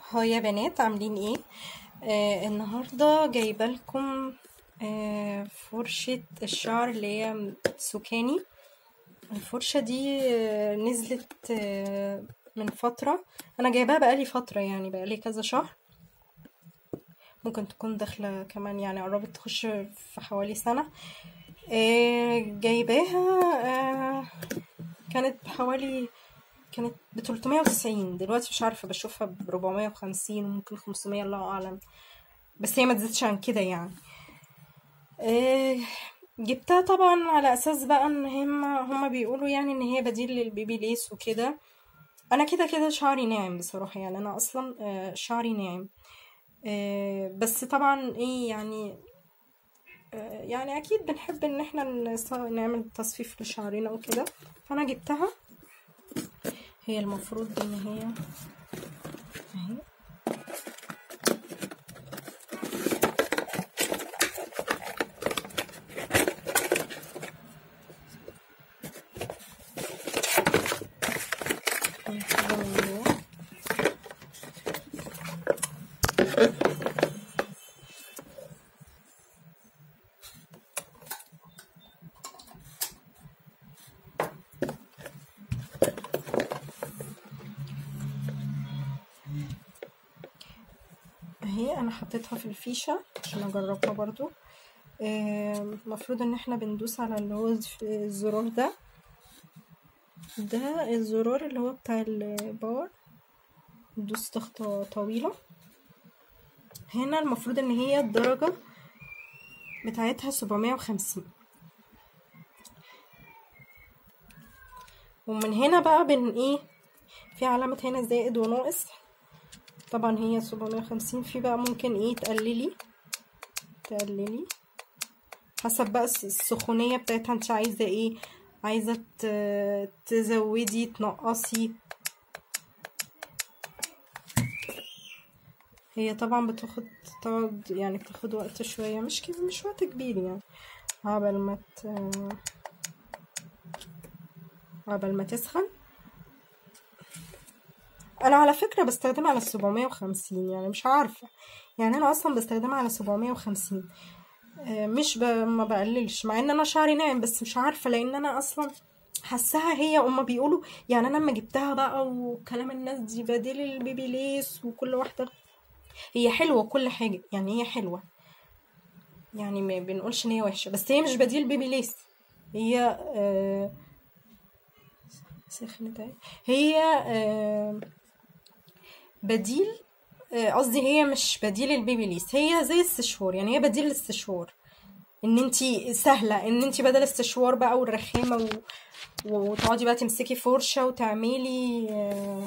هو يا بنات عاملين ايه آه النهارده جايبه لكم آه فرشه الشعر اللي هي سوكاني الفرشه دي آه نزلت آه من فتره انا جايباها بقالي فتره يعني بقالي كذا شهر ممكن تكون داخله كمان يعني قربت تخش في حوالي سنه آه جايباها آه كانت بحوالي كانت ب 390 دلوقتي مش عارفه بشوفها ب 450 وممكن 500 الله اعلم بس هي ما تزيدش عن كده يعني آه، جبتها طبعا على اساس بقى ان هم هما بيقولوا يعني ان هي بديل للبيبي ليس وكده انا كده كده شعري ناعم بصراحه يعني انا اصلا آه، شعري ناعم آه، بس طبعا ايه يعني آه، يعني اكيد بنحب ان احنا نص- نعمل تصفيف لشعرنا وكده فانا جبتها هي المفروض ان هي اهي كده من جوه. اهي انا حطيتها في الفيشة عشان اجربها برضو آه، المفروض ان احنا بندوس على اللي هو الزرار ده ده الزرار اللي هو بتاع الباور ندوس ضغطة طويلة هنا المفروض ان هي الدرجة بتاعتها سبعمية وخمسين ومن هنا بقى بن ايه في علامة هنا زائد وناقص طبعا هي سبعمية وخمسين في بقى ممكن ايه تقللي تقللي حسب بقى الس- السخونية بتاعتها انت عايزة ايه عايزة ت- تزودي تنقصي هي طبعا بتاخد تقعد يعني بتاخد وقت شوية مش كده مش وقت كبير يعني عبل ما ت... عبل ما تسخن انا على فكرة بستخدمها على سبعمية وخمسين يعني مش عارفة يعني انا اصلا بستخدمها على سبعمية وخمسين مش ب... ما بقللش مع ان انا شعري ناعم بس مش عارفة لان انا اصلا حاساها هي هما بيقولوا يعني انا لما جبتها بقى وكلام الناس دي بديل البيبي ليس وكل واحدة هي حلوة كل حاجة يعني هي حلوة يعني ما بنقولش ان هي وحشة بس هي مش بديل بيبي ليس هي آه سخنت اهي هي آه بديل آه، قصدي هي مش بديل البيبي ليس هي زي السشوار يعني هي بديل للسشوار ان انتي سهله ان انتي بدل السشوار بقى والرخامه و... وتقعدي بقى تمسكي فرشه وتعملي آه،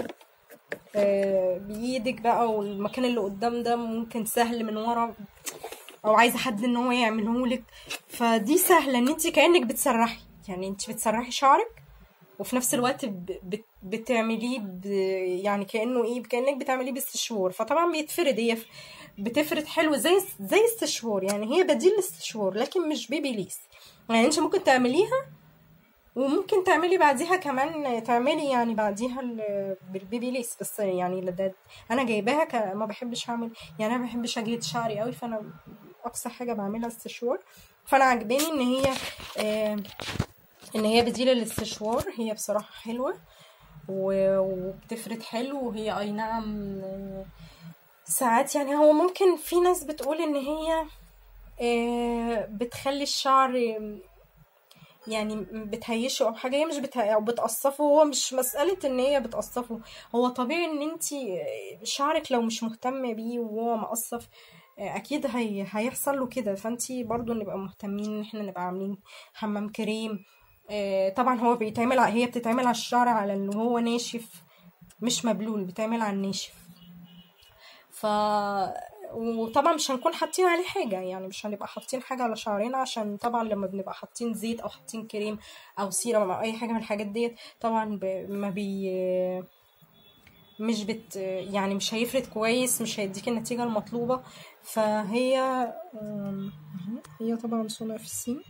آه، بايدك بقى والمكان اللي قدام ده ممكن سهل من ورا او عايزه حد ان هو يعملهولك فدي سهله ان انتي كانك بتسرحي يعني انتي بتسرحي شعرك وفي نفس الوقت ب- بت- بتعمليه ب... يعني كانه ايه كانك بتعمليه بالسشوار فطبعا بيتفرد هي ف- بتفرد حلو زي زي السشوار يعني هي بديل للسشوار لكن مش بيبي ليس يعني انت ممكن تعمليها وممكن تعملي بعديها كمان تعملي يعني بعديها ال- بالبيبي ليس بس يعني ده انا جايباها ك... ما بحبش اعمل يعني انا ما بحبش اجلد شعري قوي فانا اقصى حاجه بعملها السشوار فانا عجباني ان هي آه ان هي بديله للسشوار هي بصراحه حلوه و- وبتفرد حلو وهي اي نعم آه، ساعات يعني هو ممكن في ناس بتقول ان هي آه، بتخلي الشعر يعني بتهيشه او حاجه هي مش بتهي او بتقصفه هو مش مساله ان هي بتقصفه هو طبيعي ان انتي شعرك لو مش مهتمه بيه وهو مقصف آه، اكيد هي هيحصل له كده فانتي برضو نبقى مهتمين ان احنا نبقى عاملين حمام كريم آه، طبعا هو بيتعمل ع- هي بتتعمل على الشعر على اللي هو ناشف مش مبلول بيتعمل على الناشف ف وطبعا مش هنكون حاطين عليه حاجة يعني مش هنبقى حاطين حاجة على شعرنا عشان طبعا لما بنبقى حاطين زيت أو حاطين كريم أو سيرم أو أي حاجة من الحاجات ديت طبعا ب... ما بي مش بت يعني مش هيفرد كويس مش هيديك النتيجة المطلوبة فهي أم، هي طبعا صنع في الصين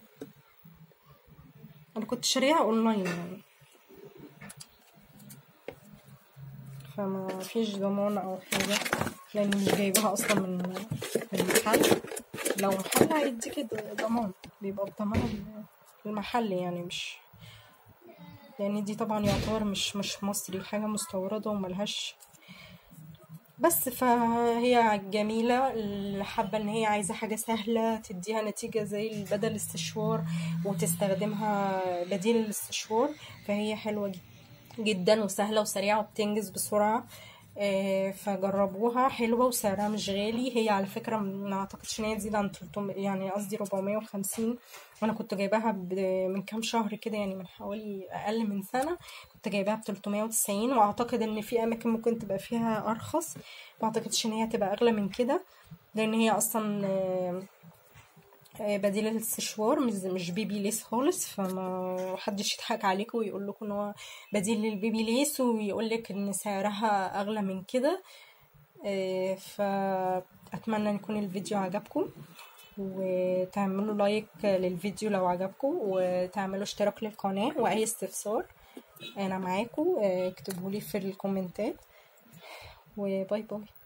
انا كنت شاريها اونلاين يعني فما فيش ضمان او حاجه لان مش جايبها اصلا من من المحل لو محل هيديكي ض- ضمان بيبقى بضمان المحل يعني مش لان دي طبعا يعتبر مش مش مصري حاجه مستورده وملهاش بس فهي جميلة اللي حابة ان هي عايزة حاجة سهلة تديها نتيجة زي بدل الاستشوار وتستخدمها بديل الاستشوار فهي حلوة جدا جدا وسهلة وسريعة وبتنجز بسرعة آه، فجربوها حلوة وسعرها مش غالي هي على فكرة ما اعتقدش ان هي تزيد عن 300 يعني قصدي 450 وانا كنت جايباها ب- من كام شهر كده يعني من حوالي اقل من سنة كنت جايباها ب 390 واعتقد ان في اماكن ممكن تبقى فيها ارخص ما اعتقدش ان هي تبقى اغلى من كده لان هي اصلا آه، آه، بديل الاستشوار مش مش بيبي ليس خالص فما حدش يضحك عليكم ويقول لكم ان هو بديل للبيبي ليس ويقول لك ان سعرها اغلى من كده آه، فاتمنى ان يكون الفيديو عجبكم وتعملوا لايك للفيديو لو عجبكم وتعملوا اشتراك للقناة واي استفسار انا معاكم اكتبوا لي في الكومنتات وباي باي